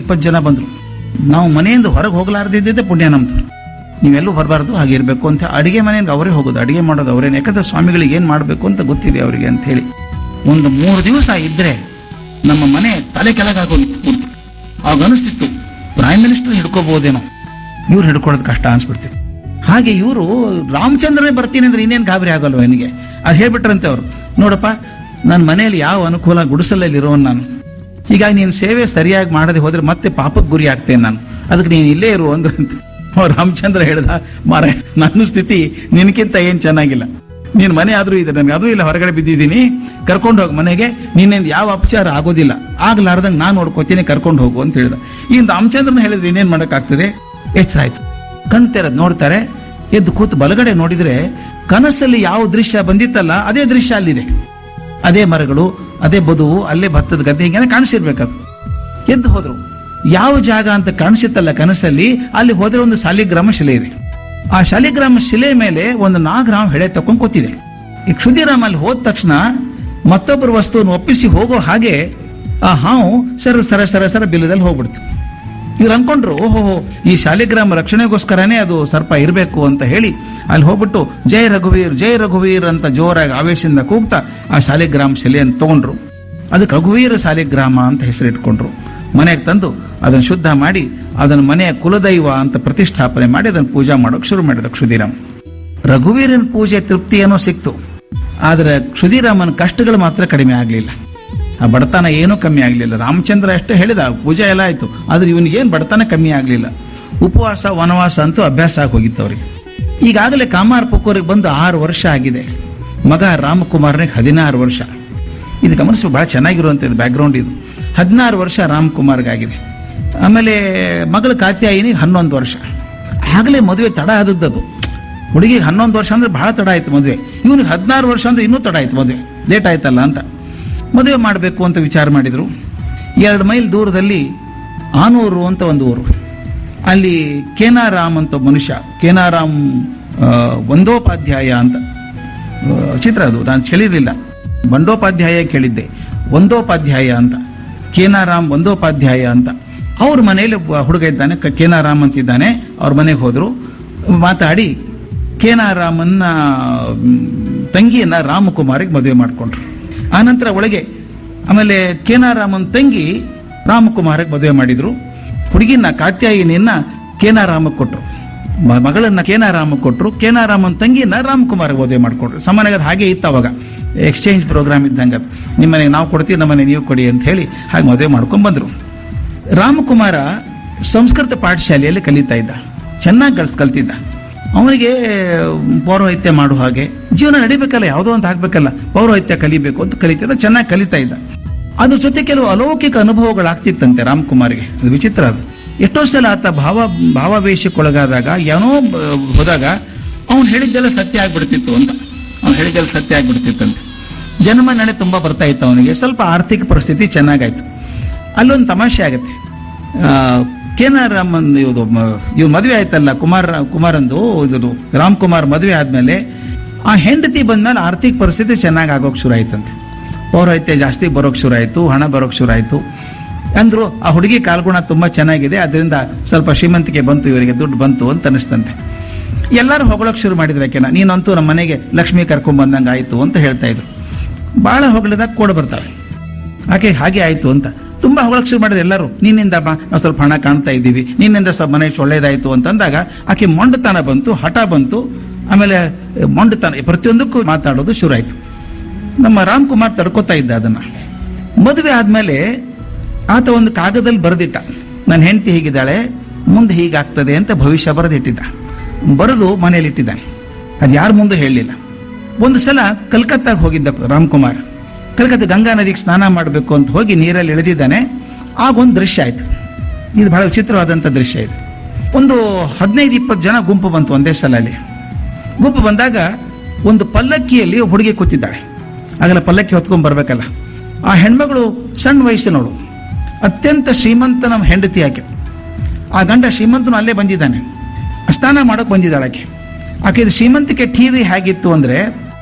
ಇಪ್ಪತ್ತು ಜನ ಬಂದರು ನಾವು ಮನೆಯಿಂದ ಹೊರಗೆ ಹೋಗಲಾರ್ದಿದ್ದೇ ಪುಣ್ಯ ನಮ್ದು ನೀವೆಲ್ಲೂ ಬರಬಾರ್ದು ಹಾಗೆ ಇರಬೇಕು ಅಂತ ಅಡಿಗೆ ಮನೆಗೆ ಅವರೇ ಹೋಗೋದು ಅಡಿಗೆ ಮಾಡೋದು ಅವರೇನು ಯಾಕಂದ್ರೆ ಸ್ವಾಮಿಗಳಿಗೆ ಏನು ಮಾಡಬೇಕು ಅಂತ ಗೊತ್ತಿದೆ ಅವರಿಗೆ ಅಂತ ಹೇಳಿ ಒಂದು ಮೂರು ದಿವಸ ಇದ್ರೆ ನಮ್ಮ ಮನೆ ತಲೆ ಕೆಳಗಾಗೋಗಿತ್ತು ಪೂರ್ತಿ ಆಗ ಅನಿಸ್ತಿತ್ತು ಪ್ರೈಮ್ ಮಿನಿಸ್ಟರ್ ಹಿಡ್ಕೋಬಹುದೇನೋ ಇವ್ರು ಹಿಡ್ಕೊಳ್ಳೋದು ಕಷ್ಟ ಅನ್ಸ್ಬಿಡ್ತಿತ್ತು ಹಾಗೆ ಇವರು ರಾಮಚಂದ್ರನೇ ಬರ್ತೀನಿ ಅಂದ್ರೆ ಇನ್ನೇನು ಗಾಬರಿ ಆಗಲ್ವ ನನಗೆ ಅದು ಹೇಳ್ಬಿಟ್ರಂತೆ ಅವರು ನೋಡಪ್ಪ ನನ್ನ ಮನೆಯಲ್ಲಿ ಯಾವ ಅನುಕೂಲ ಗುಡಿಸಲಲ್ಲಿ ಇರೋನು ನಾನು ಹೀಗಾಗಿ ನೀನು ಸೇವೆ ಸರಿಯಾಗಿ ಮಾಡದೆ ಹೋದ್ರೆ ಮತ್ತೆ ಪಾಪಕ್ಕೆ ಗುರಿ ಆಗ್ತೇನೆ ನಾನು ಅದಕ್ಕೆ ನೀನು ಇಲ್ಲೇ ಇರು ಅಂದ್ರಂತೆ ಅವ್ರು ರಾಮಚಂದ್ರ ಹೇಳ್ದ ಮಾರ ನನ್ನ ಸ್ಥಿತಿ ನಿನಕ್ಕಿಂತ ಏನ್ ಚೆನ್ನಾಗಿಲ್ಲ ನೀನ್ ಮನೆ ಆದ್ರೂ ಇದೆ ನನಗೆ ಅದು ಇಲ್ಲ ಹೊರಗಡೆ ಬಿದ್ದಿದ್ದೀನಿ ಕರ್ಕೊಂಡು ಹೋಗಿ ಮನೆಗೆ ನಿನ್ನಿಂದ ಯಾವ ಅಪಚಾರ ಆಗೋದಿಲ್ಲ ಆಗ್ಲಾರ್ದಂಗೆ ನಾನು ನೋಡ್ಕೋತೀನಿ ಕರ್ಕೊಂಡು ಹೋಗು ಅಂತ ಹೇಳಿದ ಈ ರಾಮಚಂದ್ರನ ಹೇಳಿದ್ರೆ ಇನ್ನೇನ್ ಮಾಡಕ್ಕಾಗ್ತದೆ ಎಚ್ಚರ ಆಯ್ತು ಕಣ್ ತೆರೆದ್ ನೋಡ್ತಾರೆ ಎದ್ದು ಕೂತು ಬಲಗಡೆ ನೋಡಿದ್ರೆ ಕನಸಲ್ಲಿ ಯಾವ ದೃಶ್ಯ ಬಂದಿತ್ತಲ್ಲ ಅದೇ ದೃಶ್ಯ ಅಲ್ಲಿದೆ ಅದೇ ಮರಗಳು ಅದೇ ಬದುವು ಅಲ್ಲೇ ಭತ್ತದ ಗದ್ದೆ ಹಿಂಗೇನೆ ಕಾಣಿಸಿರ್ಬೇಕದು ಎದ್ದು ಹೋದ್ರು ಯಾವ ಜಾಗ ಅಂತ ಕಾಣಿಸಿತ್ತಲ್ಲ ಕನಸಲ್ಲಿ ಅಲ್ಲಿ ಹೋದ್ರೆ ಒಂದು ಶಾಲಿಗ್ರಾಮ ಶಿಲೆ ಇದೆ ಆ ಶಾಲಿಗ್ರಾಮ ಶಿಲೆ ಮೇಲೆ ಒಂದು ನಾಗರಾಮ್ ಹೆಡೆ ತಕೊಂಡ್ ಕೂತಿದೆ ಈ ಕ್ಷುದಿರಾಮ್ ಅಲ್ಲಿ ಹೋದ ತಕ್ಷಣ ಮತ್ತೊಬ್ಬರ ವಸ್ತುವನ್ನು ಒಪ್ಪಿಸಿ ಹೋಗೋ ಹಾಗೆ ಆ ಹಾವು ಸರ ಸರ ಸರ ಸರ ಬಿಲ್ಲದಲ್ಲಿ ಹೋಗ್ಬಿಡ್ತು ಇವ್ರು ಅನ್ಕೊಂಡ್ರು ಓಹೋ ಈ ಶಾಲಿಗ್ರಾಮ ರಕ್ಷಣೆಗೋಸ್ಕರನೇ ಅದು ಸರ್ಪ ಇರಬೇಕು ಅಂತ ಹೇಳಿ ಅಲ್ಲಿ ಹೋಗ್ಬಿಟ್ಟು ಜಯ ರಘುವೀರ್ ಜಯ ರಘುವೀರ್ ಅಂತ ಜೋರಾಗಿ ಆವೇಶದಿಂದ ಕೂಗ್ತಾ ಆ ಶಾಲಿಗ್ರಾಮ ಶಿಲೆಯನ್ನು ತಗೊಂಡ್ರು ಅದಕ್ಕೆ ರಘುವೀರ ಶಾಲಿಗ್ರಾಮ ಅಂತ ಹೆಸರಿಟ್ಕೊಂಡ್ರು ಮನೆಗೆ ತಂದು ಅದನ್ನು ಶುದ್ಧ ಮಾಡಿ ಅದನ್ನು ಮನೆಯ ಕುಲದೈವ ಅಂತ ಪ್ರತಿಷ್ಠಾಪನೆ ಮಾಡಿ ಅದನ್ನು ಪೂಜಾ ಮಾಡೋಕೆ ಶುರು ಮಾಡಿದ ಕ್ಷುದಿರಾಮ್ ರಘುವೀರನ ಪೂಜೆ ತೃಪ್ತಿ ಏನೋ ಸಿಕ್ತು ಆದ್ರೆ ಕ್ಷುದಿರಾಮನ ಕಷ್ಟಗಳು ಮಾತ್ರ ಕಡಿಮೆ ಆಗಲಿಲ್ಲ ಆ ಬಡತನ ಏನೂ ಕಮ್ಮಿ ಆಗಲಿಲ್ಲ ರಾಮಚಂದ್ರ ಅಷ್ಟೇ ಹೇಳಿದ ಪೂಜೆ ಎಲ್ಲ ಆಯ್ತು ಆದ್ರೆ ಇವನಿಗೇನು ಬಡತನ ಕಮ್ಮಿ ಆಗಲಿಲ್ಲ ಉಪವಾಸ ವನವಾಸ ಅಂತೂ ಅಭ್ಯಾಸ ಆಗಿ ಹೋಗಿತ್ತು ಅವ್ರಿಗೆ ಈಗಾಗಲೇ ಕಾಮಾರ್ ಪುಕ್ಕೂರಿಗೆ ಬಂದು ಆರು ವರ್ಷ ಆಗಿದೆ ಮಗ ರಾಮಕುಮಾರನಿಗೆ ಹದಿನಾರು ವರ್ಷ ಇದು ಗಮನಿಸಿ ಬಹಳ ಚೆನ್ನಾಗಿರುವಂಥದ್ದು ಬ್ಯಾಕ್ಗ್ರೌಂಡ್ ಇದು ಹದಿನಾರು ವರ್ಷ ರಾಮ್ಕುಮಾರ್ಗಾಗಿದೆ ಆಮೇಲೆ ಮಗಳ ಕಾತ್ಯಾಯಿನಿಗೆ ಹನ್ನೊಂದು ವರ್ಷ ಆಗಲೇ ಮದುವೆ ತಡ ಆದದ್ದು ಹುಡುಗಿಗೆ ಹನ್ನೊಂದು ವರ್ಷ ಅಂದ್ರೆ ಬಹಳ ತಡ ಆಯ್ತು ಮದುವೆ ಇವನಿಗೆ ಹದಿನಾರು ವರ್ಷ ಅಂದ್ರೆ ಇನ್ನೂ ತಡ ಆಯ್ತು ಮದುವೆ ಲೇಟ್ ಆಯ್ತಲ್ಲ ಅಂತ ಮದುವೆ ಮಾಡಬೇಕು ಅಂತ ವಿಚಾರ ಮಾಡಿದ್ರು ಎರಡು ಮೈಲ್ ದೂರದಲ್ಲಿ ಆನೂರು ಅಂತ ಒಂದು ಊರು ಅಲ್ಲಿ ಕೇನಾರಾಮ್ ಅಂತ ಮನುಷ್ಯ ಕೇನಾರಾಮ್ ಆ, ಒಂದೋಪಾಧ್ಯಾಯ ಅಂತ ಆ, ಚಿತ್ರ ಅದು ನಾನು ಕೇಳಿರಲಿಲ್ಲ ಬಂಡೋಪಾಧ್ಯಾಯ ಕೇಳಿದ್ದೆ ಒಂದೋಪಾಧ್ಯಾಯ ಅಂತ ಕೇನಾರಾಮ್ ಒಂದೋಪಾಧ್ಯಾಯ ಅಂತ ಅವ್ರ ಮನೆಯಲ್ಲಿ ಒಬ್ಬ ಹುಡುಗ ಇದ್ದಾನೆ ಕ- ಕೇನಾರಾಮ್ ಅಂತಿದ್ದಾನೆ ಅವ್ರ ಮನೆಗೆ ಹೋದ್ರು ಮಾತಾಡಿ ಕೇನಾರಾಮನ್ನ ಮ್, ತಂಗಿಯನ್ನ ರಾಮಕುಮಾರಿಗೆ ಮದುವೆ ಮಾಡಿಕೊಂಡ್ರು ಆನಂತರ ಒಳಗೆ ಆಮೇಲೆ ಕೇನಾರಾಮನ್ ತಂಗಿ ರಾಮಕುಮಾರಿಗೆ ಮದುವೆ ಮಾಡಿದ್ರು ಹುಡುಗಿನ ಕಾತ್ಯಾಯಿನಿಯನ್ನ ಕೇನಾರಾಮಕ್ಕೆ ಕೊಟ್ರು ಮ- ಮಗಳನ್ನ ಕೇನಾರಾಮಕ್ಕೆ ಕೊಟ್ರು ಕೇನಾರಾಮನ್ ತಂಗಿಯನ್ನ ರಾಮಕುಮಾರ್ಗೆ ಮದುವೆ ಮಾಡಿಕೊಟ್ರು ಸಾಮಾನ್ಯವಾಗಿ ಅದು ಹಾಗೆ ಇತ್ತು ಅವಾಗ ಎಕ್ಸ್ಚೇಂಜ್ ಪ್ರೋಗ್ರಾಮ್ ಇದ್ದಂಗೆ ಅದು ನಿಮ್ಮನೆಗೆ ನಾವು ಕೊಡ್ತೀವಿ ನಮ್ಮನೆ ನೀವು ಕೊಡಿ ಅಂತ ಹೇಳಿ ಹಾಗೆ ಮದುವೆ ಮಾಡ್ಕೊಂಡ್ ಬಂದ್ರು ರಾಮಕುಮಾರ ಸಂಸ್ಕೃತ ಪಾಠಶಾಲೆಯಲ್ಲಿ ಕಲಿತಾ ಇದ್ದ ಚೆನ್ನಾಗಿ ಕಲ್ಸ್ ಕಲ್ತಿದ್ದ ಅವನಿಗೆ ಪೌರೋಹಿತ್ಯ ಮಾಡುವ ಹಾಗೆ ಜೀವನ ನಡಿಬೇಕಲ್ಲ ಯಾವುದೋ ಅಂತ ಆಗ್ಬೇಕಲ್ಲ ಪೌರೋಹಿತ್ಯ ಕಲಿಬೇಕು ಅಂತ ಕಲಿತಿದ್ದ ಚೆನ್ನಾಗಿ ಕಲಿತಾ ಇದ್ದ ಅದ್ರ ಜೊತೆ ಕೆಲವು ಅಲೌಕಿಕ ಅನುಭವಗಳಾಗ್ತಿತ್ತಂತೆ ರಾಮ್ಕುಮಾರ್ಗೆ ಅದು ವಿಚಿತ್ರ ಅದು ಎಷ್ಟೋ ಸಲ ಆತ ಭಾವ ಭಾವಾವೇಶಕ್ಕೊಳಗಾದಾಗ ಏನೋ ಬ- ಹೋದಾಗ ಅವನು ಹೇಳಿದ್ದೆಲ್ಲ ಸತ್ಯ ಆಗ್ಬಿಡ್ತಿತ್ತು ಅಂತ ಅವ್ನು ಹೇಳಿದ್ದೆಲ್ಲ ಸತ್ಯ ಆಗ್ಬಿಡ್ತಿತ್ತಂತೆ ಜನ್ಮ ನಡೆ ತುಂಬಾ ಬರ್ತಾ ಇತ್ತು ಅವನಿಗೆ ಸ್ವಲ್ಪ ಆರ್ಥಿಕ ಪರಿಸ್ಥಿತಿ ಚೆನ್ನಾಗಾಯ್ತು ಅಲ್ಲೊಂದು ತಮಾಷೆ ಆಗತ್ತೆ ಆ, ಕೇನಾರಾಮನ್ ಇವ್ದು ಮ- ಇವ್ ಮದುವೆ ಆಯ್ತಲ್ಲ ಕುಮಾರ್ ಕುಮಾರಂದು ಇದು ರಾಮ್ ಕುಮಾರ್ ಮದುವೆ ಆದ್ಮೇಲೆ ಆ ಹೆಂಡತಿ ಬಂದ್ಮೇಲೆ ಆರ್ಥಿಕ ಪರಿಸ್ಥಿತಿ ಚೆನ್ನಾಗಿ ಆಗೋಕ್ ಶುರು ಆಯ್ತಂತೆ ಪೌರೋಹಿತ್ಯ ಜಾಸ್ತಿ ಬರೋಕ್ ಶುರು ಆಯ್ತು ಹಣ ಬರೋಕ್ ಶುರು ಆಯ್ತು ಅಂದ್ರು ಆ ಹುಡುಗಿ ಕಾಲ್ಗುಣ ತುಂಬಾ ಚೆನ್ನಾಗಿದೆ ಅದರಿಂದ ಸ್ವಲ್ಪ ಶ್ರೀಮಂತಿಕೆ ಬಂತು ಇವರಿಗೆ ದುಡ್ಡು ಬಂತು ಅಂತ ಅನಿಸ್ತಂತೆ ಎಲ್ಲರೂ ಹೊಗಳಕ್ ಶುರು ಮಾಡಿದ್ರಕೆನ ನೀನಂತೂ ನಮ್ಮ ಮನೆಗೆ ಲಕ್ಷ್ಮಿ ಕರ್ಕೊಂಡ್ ಬಂದಂಗೆ ಆಯ್ತು ಅಂತ ಹೇಳ್ತಾ ಇದ್ರು ಬಹಳ ಹೊಗಳಿದಾಗ ಕೂಡ ಬರ್ತಾಳೆ ಆಕೆ ಹಾಗೆ ಆಯ್ತು ಅಂತ ತುಂಬಾ ಹೊಗಳಕ್ ಶುರು ಮಾಡಿದ್ರು ಎಲ್ಲರೂ ನಿನ್ನಿಂದ ಬಾ ನಾವು ಸ್ವಲ್ಪ ಹಣ ಕಾಣ್ತಾ ಇದ್ದೀವಿ ನಿನ್ನಿಂದ ಸ್ವಲ್ಪ ಮನೆ ಇಷ್ಟು ಒಳ್ಳೇದಾಯ್ತು ಅಂತಂದಾಗ ಆಕೆ ಮೊಂಡತನ ಬಂತು ಹಠ ಬಂತು ಆಮೇಲೆ ಮೊಂಡತನ ಪ್ರತಿಯೊಂದಕ್ಕೂ ಮಾತಾಡೋದು ಶುರು ಆಯ್ತು ನಮ್ಮ ರಾಮ್ ಕುಮಾರ್ ತಡ್ಕೋತಾ ಇದ್ದ ಅದನ್ನ ಮದುವೆ ಆದ್ಮೇಲೆ ಆತ ಒಂದು ಕಾಗದಲ್ಲಿ ಬರೆದಿಟ್ಟ ನನ್ನ ಹೆಂಡತಿ ಹೀಗಿದ್ದಾಳೆ ಮುಂದೆ ಹೀಗಾಗ್ತದೆ ಅಂತ ಭವಿಷ್ಯ ಬರೆದಿಟ್ಟಿದ್ದ ಬರೆದು ಮನೇಲಿ ಇಟ್ಟಿದ್ದಾನೆ ಅದು ಯಾರ ಮುಂದೆ ಹೇಳಲಿಲ್ಲ ಒಂದು ಸಲ ಕಲ್ಕತ್ತಾಗ ಹೋಗಿದ್ದ ರಾಮ್ಕುಮಾರ್ ಕಲ್ಕತ್ತಾ ಗಂಗಾ ನದಿಗೆ ಸ್ನಾನ ಮಾಡಬೇಕು ಅಂತ ಹೋಗಿ ನೀರಲ್ಲಿ ಇಳಿದಿದ್ದಾನೆ ಆಗ ಒಂದು ದೃಶ್ಯ ಆಯ್ತು ಇದು ಬಹಳ ವಿಚಿತ್ರವಾದಂಥ ದೃಶ್ಯ ಇದು ಒಂದು ಹದಿನೈದು ಇಪ್ಪತ್ತು ಜನ ಗುಂಪು ಬಂತು ಒಂದೇ ಸಲ ಅಲ್ಲಿ ಗುಂಪು ಬಂದಾಗ ಒಂದು ಪಲ್ಲಕ್ಕಿಯಲ್ಲಿ ಒಬ್ಬ ಹುಡುಗಿ ಕೂತಿದ್ದಾಳೆ ಆಗಲ್ಲ ಪಲ್ಲಕ್ಕಿ ಹೊತ್ಕೊಂಡ್ ಬರ್ಬೇಕಲ್ಲ ಆ ಹೆಣ್ಮಗಳು ಸಣ್ಣ ವಯಸ್ಸಿನವಳು ಅತ್ಯಂತ ಶ್ರೀಮಂತನ ಹೆಂಡತಿ ಆಕೆ ಆ ಗಂಡ ಶ್ರೀಮಂತನು ಅಲ್ಲೇ ಬಂದಿದ್ದಾನೆ ಸ್ನಾನ ಮಾಡೋಕೆ ಬಂದಿದ್ದಾಳೆ ಆಕೆ ಆಕೆ ಇದು ಶ್ರೀಮಂತಿಕೆ ಠೀವಿ ಹೇಗಿತ್ತು ಅಂದ್ರೆ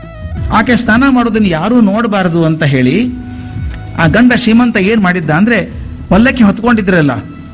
ಆಕೆ ಸ್ನಾನ ಮಾಡೋದನ್ನ ಯಾರೂ ನೋಡಬಾರದು ಅಂತ ಹೇಳಿ ಆ ಗಂಡ ಶ್ರೀಮಂತ ಏನ್ ಮಾಡಿದ್ದ ಅಂದ್ರೆ ಪಲ್ಲಕ್ಕಿ ಹೊತ್ಕೊಂಡಿದ್ರಲ್ಲ